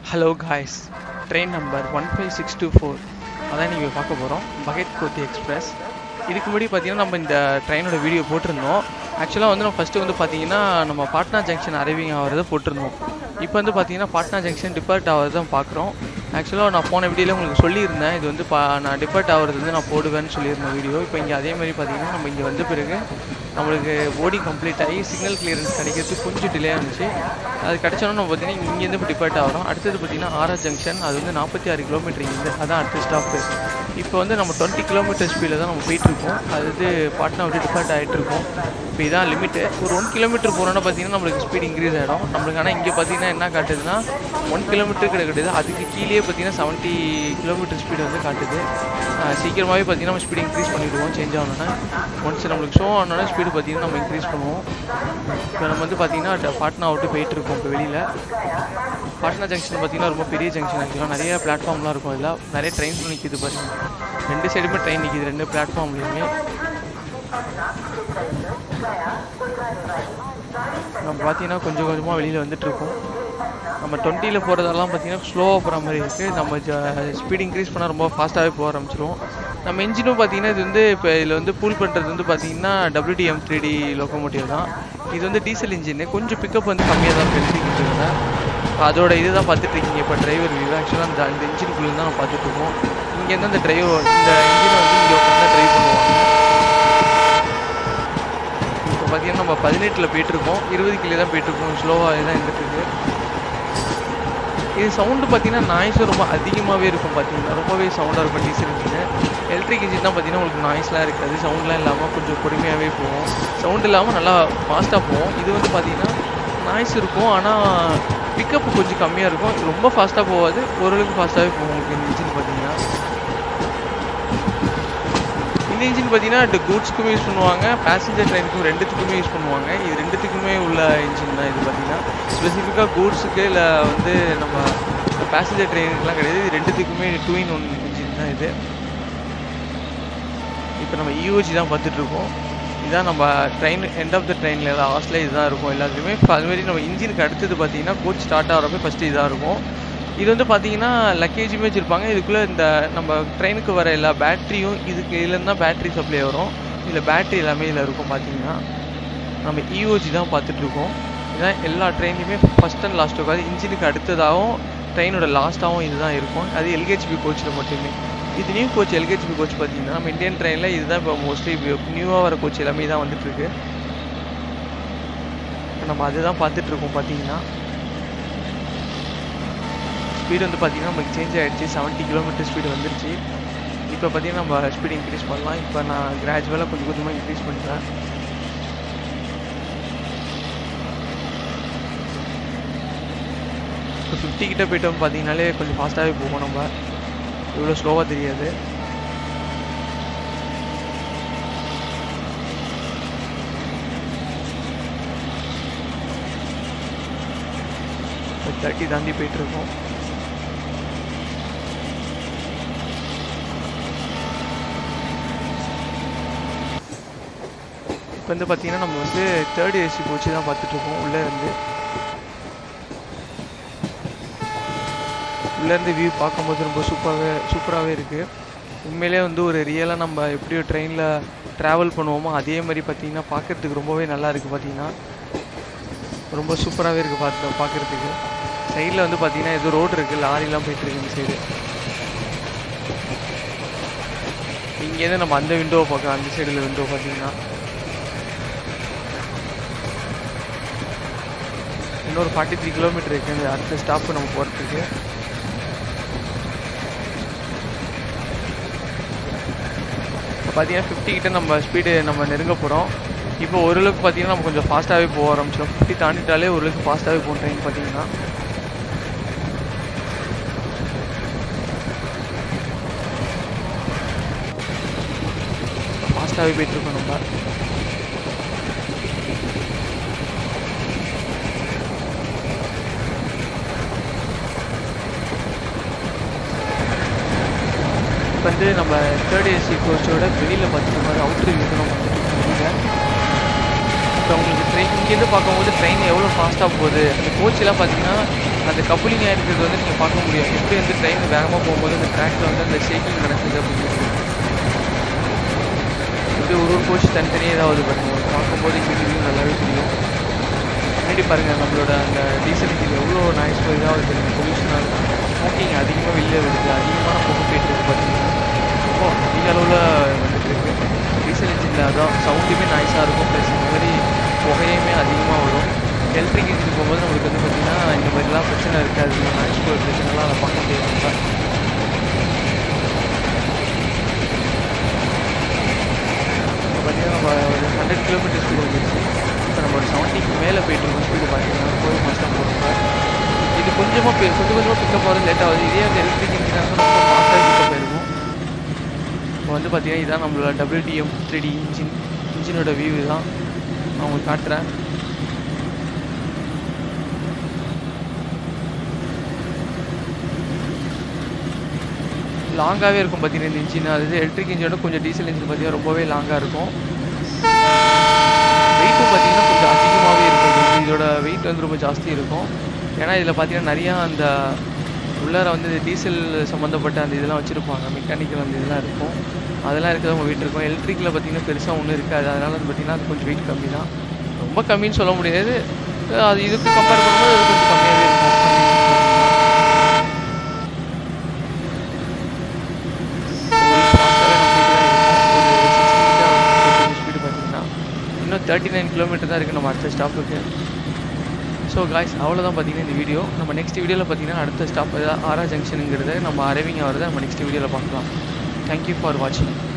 hello guys train number one five six two four அதான் நீங்கள் பார்க்க போகிறோம் பகத் கோத்தி எக்ஸ்பிரஸ் இதுக்கு முன்னாடி பார்த்தீங்கன்னா நம்ம இந்த ட்ரெயினோட வீடியோ போட்டிருந்தோம் ஆக்சுவலாக வந்து நம்ம ஃபஸ்ட்டு வந்து பார்த்தீங்கன்னா நம்ம பாட்னா ஜங்ஷன் அரைவிங் ஆகிறத போட்டிருந்தோம் இப்போ வந்து பார்த்தீங்கன்னா பாட்னா ஜங்ஷன் டிபார்ட் ஆகிறத பார்க்குறோம் ஆக்சுவலாக நான் போன வீடியோவில் உங்களுக்கு சொல்லியிருந்தேன் இது வந்து பா நான் டிபார்ட் ஆகிறது வந்து நான் போடுவேன்னு சொல்லியிருந்தேன் வீடியோ இப்போ இங்கே அதே மாதிரி பார்த்தீங்கன்னா நம்ம இங்கே வந்த பிறகு நம்மளுக்கு போர்டிங் கம்ப்ளீட் ஆகி சிக்னல் கிளியரன்ஸ் கிடைக்கிறதுக்கு கொஞ்சம் டிலே ஆனிச்சு அது கிடச்சோன்னா நம்ம பார்த்தீங்கன்னா இங்கேருந்து இப்போ டிபார்ட் ஆகிறோம் அடுத்தது பார்த்தீங்கன்னா ஆர்ஆர் ஜங்ஷன் அது வந்து நாற்பத்தி ஆறு கிலோமீட்டர் இங்கேருந்து அதான் அடுத்த ஸ்டாப்பு இப்போ வந்து நம்ம டுவெண்ட்டி கிலோமீட்டர் ஸ்பீடில் தான் நம்ம போயிட்டுருக்கோம் அது வந்து பாட்னா விட்டு டிபார்ட் ஆகிட்டு இருக்கோம் இப்போ இதான் லிமிட்டு ஒரு ஒன் கிலோமீட்டர் போனோன்னா பார்த்தீங்கன்னா நம்மளுக்கு ஸ்பீட் இன்க்ரீஸ் ஆகிடும் நம்மளுக்கு ஆனால் இங்கே பார்த்தீங்கன்னா என்ன காட்டுதுன்னா ஒன் கிலோமீட்டர் கிடையாது அதுக்கு கீழே பார்த்தீங்கன்னா செவன்ட்டி கிலோமீட்டர் ஸ்பீடு வந்து காட்டுது சீக்கிரமாகவே பார்த்தீங்கன்னா நம்ம ஸ்பீட் இன்க்ரீஸ் பண்ணிவிடுவோம் சேஞ்ச் ஆகணும்னா ஒன்ஸ் நம்மளுக்கு ஷோ ஆனோன்னா ஸ்பீடு பார்த்தீங்கன்னா நம்ம இன்க்ரீஸ் பண்ணுவோம் இப்போ நம்ம வந்து பார்த்தீங்கன்னா பாட்னா விட்டு போயிட்டு இருக்கோம் இப்போ வெளியில் பாட்னா ஜங்ஷன் பார்த்தீங்கன்னா ரொம்ப பெரிய ஜங்ஷன் ஆக்சுவலாக நிறைய பிளாட்ஃபார்ம்லாம் இருக்கும் இதில் நிறைய ட்ரெயின்ஸ் நிற்கிது பாருங்க ரெண்டு சைடுமே ட்ரெயின் நிற்கிது ரெண்டு பிளாட்ஃபார்ம்லேயுமே நம்ம பார்த்தீங்கன்னா கொஞ்சம் கொஞ்சமாக வெளியில் வந்துட்டு இருக்கோம் நம்ம டுவெண்ட்டியில் போகிறதெல்லாம் பார்த்தீங்கன்னா ஸ்லோவாக போகிற மாதிரி இருக்குது நம்ம ஸ்பீட் இன்க்ரீஸ் பண்ணால் ரொம்ப ஃபாஸ்ட்டாகவே போக ஆரம்பிச்சிரும் நம்ம இன்ஜினும் பார்த்தீங்கன்னா இது வந்து இப்போ இதில் வந்து பூல் பண்ணுறது வந்து பார்த்தீங்கன்னா டபிள்யூடிஎம் த்ரீ டி லொக்கோமோட்டிவ் தான் இது வந்து டீசல் இன்ஜின் கொஞ்சம் பிக்கப் வந்து கம்மியாக தான் இருக்குது இன்ஜினில் அதோட இது தான் பார்த்துட்டு இருக்கீங்க இப்போ டிரைவர் வியூ ஆக்சுவலாக அந்த அந்த இன்ஜினுக்குள்ளே தான் நம்ம பார்த்துட்டு இருக்கோம் இங்கேருந்து அந்த டிரைவர் இந்த இன்ஜினை வந்து இங்கே உட்காந்து ட்ரைவ் பண்ணுவாங்க இப்போ பார்த்தீங்கன்னா நம்ம பதினெட்டில் போயிட்டுருக்கோம் இருபது கிலோ தான் போயிட்டுருக்கோம் ஸ்லோவாக தான் இருந்துட்டுருக்கு இது சவுண்டு பார்த்தீங்கன்னா நாய்ஸும் ரொம்ப அதிகமாகவே இருக்கும் பார்த்தீங்கன்னா ரொம்பவே சவுண்டாக இருக்கும் டீசல் இன்ஜின் எலக்ட்ரிக் இன்ஜின் தான் பார்த்தீங்கன்னா உங்களுக்கு நாய்ஸ்லாம் இருக்காது சவுண்ட்லாம் இல்லாமல் கொஞ்சம் பொறுமையாகவே போகும் சவுண்ட் இல்லாமல் நல்லா ஃபாஸ்ட்டாக போகும் இது வந்து பார்த்தீங்கன்னா நாய்ஸ் இருக்கும் ஆனால் பிக்கப் கொஞ்சம் கம்மியாக இருக்கும் ரொம்ப ஃபாஸ்ட்டாக போகாது ஓரளவுக்கு ஃபாஸ்ட்டாகவே போகும் உங்களுக்கு இந்த இன்ஜின் பார்த்தீங்கன்னா இந்த இன்ஜின் பார்த்தீங்கன்னா கூட்ஸ்க்குமே யூஸ் பண்ணுவாங்க பேசஞ்சர் ட்ரெயினுக்கும் ரெண்டுத்துக்குமே யூஸ் பண்ணுவாங்க இது ரெண்டுத்துக்குமே உள்ள இன்ஜின் தான் இது பார்த்தீங்கன்னா ஸ்பெசிஃபிக்காக கூட்ஸுக்கு இல்லை வந்து நம்ம பேசஞ்சர் ட்ரெயினுக்குலாம் கிடையாது இது ரெண்டுத்துக்குமே டூ இன் ஒன் இன்ஜின் தான் இது இப்போ நம்ம இஓஜி தான் பார்த்துட்ருக்கோம் இதான் நம்ம ட்ரெயின் எண்ட் ஆஃப் த ட்ரெயினில் ஏதாவது ஹாஸ்டில் இதுதான் இருக்கும் எல்லாத்துலேயுமே இப்போ அதுமாரி நம்ம இன்ஜினுக்கு அடுத்தது பார்த்தீங்கன்னா கோச் ஸ்டார்ட் ஆகிறப்ப ஃபஸ்ட்டு இதாக இருக்கும் இது வந்து பார்த்தீங்கன்னா லக்கேஜுமே வச்சுருப்பாங்க இதுக்குள்ளே இந்த நம்ம ட்ரெயினுக்கு வர எல்லா பேட்டரியும் இதுக்கு இதுலேருந்து தான் பேட்டரி சப்ளை வரும் இதில் பேட்டரி எல்லாமே இதில் இருக்கும் பார்த்தீங்கன்னா நம்ம இஓஜி தான் பார்த்துட்ருக்கோம் இதுதான் எல்லா ட்ரெயின்லையுமே ஃபஸ்ட் அண்ட் லாஸ்ட் உட்காது இன்ஜினுக்கு அடுத்ததாகவும் ட்ரெயினோட லாஸ்ட்டாகவும் இதுதான் இருக்கும் அது எல்ஹெச்பி கோச்சில் மட்டுமே இது நியூ கோச் எல்ஹெச்பி கோச் பார்த்தீங்கன்னா நம்ம இந்தியன் ட்ரெயினில் இதுதான் இப்போ மோஸ்ட்லி நியூவாக வர கோச் எல்லாமே தான் வந்துட்டுருக்கு நம்ம அதுதான் பார்த்துட்ருக்கோம் பார்த்தீங்கன்னா ஸ்பீடு வந்து பார்த்தீங்கன்னா நமக்கு சேஞ்ச் ஆகிடுச்சு செவன்ட்டி கிலோமீட்டர் ஸ்பீடு வந்துருச்சு இப்போ பார்த்தீங்கன்னா நம்ம ஸ்பீடு இன்க்ரீஸ் பண்ணலாம் இப்போ நான் கிராஜுவலாக கொஞ்சம் கொஞ்சமாக இன்க்ரீஸ் பண்ணுறேன் இப்போ ஃபிஃப்டி கிட்ட போயிட்டோம் பார்த்தீங்கனாலே கொஞ்சம் ஃபாஸ்ட்டாகவே போகும் நம்ம இவ்வளோ ஸ்லோவாக தெரியாது தேர்ட்டி தாண்டி போயிட்டுருக்கோம் இப்போ வந்து பார்த்தீங்கன்னா நம்ம வந்து தேர்ட் ஏசி கோச்சு தான் பார்த்துட்ருக்கோம் உள்ளே இருந்து உள்ளேருந்து வியூ பார்க்கும்போது ரொம்ப சூப்பராகவே சூப்பராகவே இருக்குது உண்மையிலே வந்து ஒரு ரியலாக நம்ம எப்படி ட்ரெயினில் ட்ராவல் பண்ணுவோமோ அதே மாதிரி பார்த்தீங்கன்னா பார்க்குறதுக்கு ரொம்பவே நல்லா இருக்குது பார்த்தீங்கன்னா ரொம்ப சூப்பராகவே இருக்குது பார்த்து பார்க்குறதுக்கு சைடில் வந்து பார்த்தீங்கன்னா ஏதோ ரோடு இருக்குது லாரிலாம் போயிட்டுருக்கு இந்த சைடு இங்கேருந்து நம்ம அந்த விண்டோவை பார்க்கலாம் அந்த சைடில் விண்டோ பார்த்தீங்கன்னா இன்னொரு ஃபார்ட்டி த்ரீ கிலோமீட்டர் இருக்குது அடுத்த ஸ்டாப்பு நம்ம போகிறதுக்கு பார்த்தீங்கன்னா ஃபிஃப்டி கிட்ட நம்ம ஸ்பீடு நம்ம நெருங்க போகிறோம் இப்போ ஓரளவுக்கு பார்த்தீங்கன்னா நம்ம கொஞ்சம் ஃபாஸ்ட்டாகவே போக ஆரம்பிச்சிடும் ஃபிஃப்டி தாண்டிட்டாலே ஓரளவுக்கு ஃபாஸ்ட்டாகவே போகும் ட்ரெயின் பார்த்தீங்கன்னா ஃபாஸ்ட்டாகவே போயிட்டுருக்கோம் நம்ம வந்து நம்ம தேர்ட் ஏசி கோச்சோட வெளியில் பார்த்துட்டு மாதிரி அவுட்ரு வியூ நம்ம வந்துட்டு இப்போ உங்களுக்கு ட்ரெயின் இங்கேருந்து பார்க்கும்போது ட்ரெயின் எவ்வளோ ஃபாஸ்ட்டாக போகுது அந்த கோச்செல்லாம் பார்த்தீங்கன்னா அந்த கப்புலிங் ஆகிருக்கிறது வந்து நீங்கள் பார்க்க முடியும் எப்படி வந்து ட்ரெயின் வேகமாக போகும்போது அந்த ட்ராக்ல வந்து அந்த ஷேக்கிங் நடக்குது அப்படிங்கிறது எப்படி ஒரு ஒரு கோச் தனித்தனியாக ஏதாவது பாருங்க பார்க்கும்போது இங்கே நல்லாவே தெரியும் முன்னாடி பாருங்கள் நம்மளோட அந்த டீசல் இன்ஜின் எவ்வளோ நாய்ஸ் இதாக தெரியும் பொல்யூஷனாக இருக்கும் ஸ்மோக்கிங் அதிகமாக வெளில வருது அதிகமான புகை போயிட்டு இருக்கு பார்த்தீங்கன்னா ரொம்ப அதிக அளவில் வந்துட்டு இருக்கு டீசல் இன்ஜினில் அதான் சவுண்டுமே நாய்ஸாக இருக்கும் ப்ளஸ் இந்த மாதிரி புகையுமே அதிகமாக வரும் எலக்ட்ரிக் இன்ஜின் போகும்போது நம்மளுக்கு வந்து பார்த்திங்கன்னா இந்த மாதிரிலாம் பிரச்சனை இருக்காது இந்த நாய்ஸ் போகிற பிரச்சனைலாம் அதை பார்க்க முடியாது நம்ம இப்போ பார்த்தீங்கன்னா நம்ம ஒரு ஹண்ட்ரட் கிலோமீட்டர் ஸ்பீடு வந்துருச்சு இப்போ நம்ம ஒரு செவன்ட்டிக்கு மேலே போயிட்டு இருக்கோம் ஸ்பீடு பார்த்தீங்கன்னா போய் மாதம் போகிறப்ப இது கொஞ்சமாக பே கொஞ்சம் கொஞ்சமாக பிக்கப் ஆகிறது லேட் ஆகுது இதே அந்த எலக்ட்ரிக் இன்ஜினாக ரொம்ப ஃபாஸ்ட்டாக பிக்கப் ஆயிருக்கும் இப்போ வந்து பார்த்தீங்கன்னா இதான் நம்மளோட டபிள்யூடிஎம் த்ரீ டி இன்ஜின் இன்ஜினோட வியூ தான் நான் உங்களுக்கு காட்டுறேன் லாங்காகவே இருக்கும் பார்த்தீங்கன்னா இந்த இன்ஜின் அது எலக்ட்ரிக் இன்ஜினோட கொஞ்சம் டீசல் இன்ஜின் பார்த்தீங்கன்னா ரொம்பவே லாங்காக இருக்கும் வெயிட்டும் பார்த்தீங்கன்னா கொஞ்சம் அதிகமாகவே இருக்கும் இதோட வெயிட் வந்து ரொம்ப ஜாஸ்தி இருக்கும் ஏன்னா இதில் பார்த்தீங்கன்னா நிறையா அந்த உள்ளார வந்து டீசல் சம்மந்தப்பட்ட அந்த இதெல்லாம் வச்சுருப்பாங்க மெக்கானிக்கல் அந்த இதெல்லாம் இருக்கும் அதெல்லாம் இருக்கிறது உங்கள் வெயிட் இருக்கும் எலக்ட்ரிக்கில் பார்த்தீங்கன்னா பெருசாக ஒன்றும் இருக்காது அதனால் வந்து பார்த்தீங்கன்னா அது கொஞ்சம் வெயிட் கம்மி தான் ரொம்ப கம்மின்னு சொல்ல முடியாது அது இதுக்கு கம்பேர் பண்ணும்போது அது கொஞ்சம் கம்மியாகவே இருக்கும் ஸ்பீடு பார்த்தீங்கன்னா இன்னும் தேர்ட்டி நைன் கிலோமீட்டர் தான் இருக்குது நம்ம அடுத்த ஸ்டாப்புக்கு ஸோ காய்ஸ் அவ்வளோதான் பார்த்தீங்கன்னா இந்த வீடியோ நம்ம நெக்ஸ்ட் வீடியோவில் பார்த்தீங்கன்னா அடுத்த ஸ்டாப் ஆரா ஜங்ஷனுங்கிறத நம்ம அரைவிங் ஆகிறத நம்ம நெக்ஸ்ட் வீடியோவில் பார்க்கலாம் தேங்க்யூ ஃபார் வாட்சிங்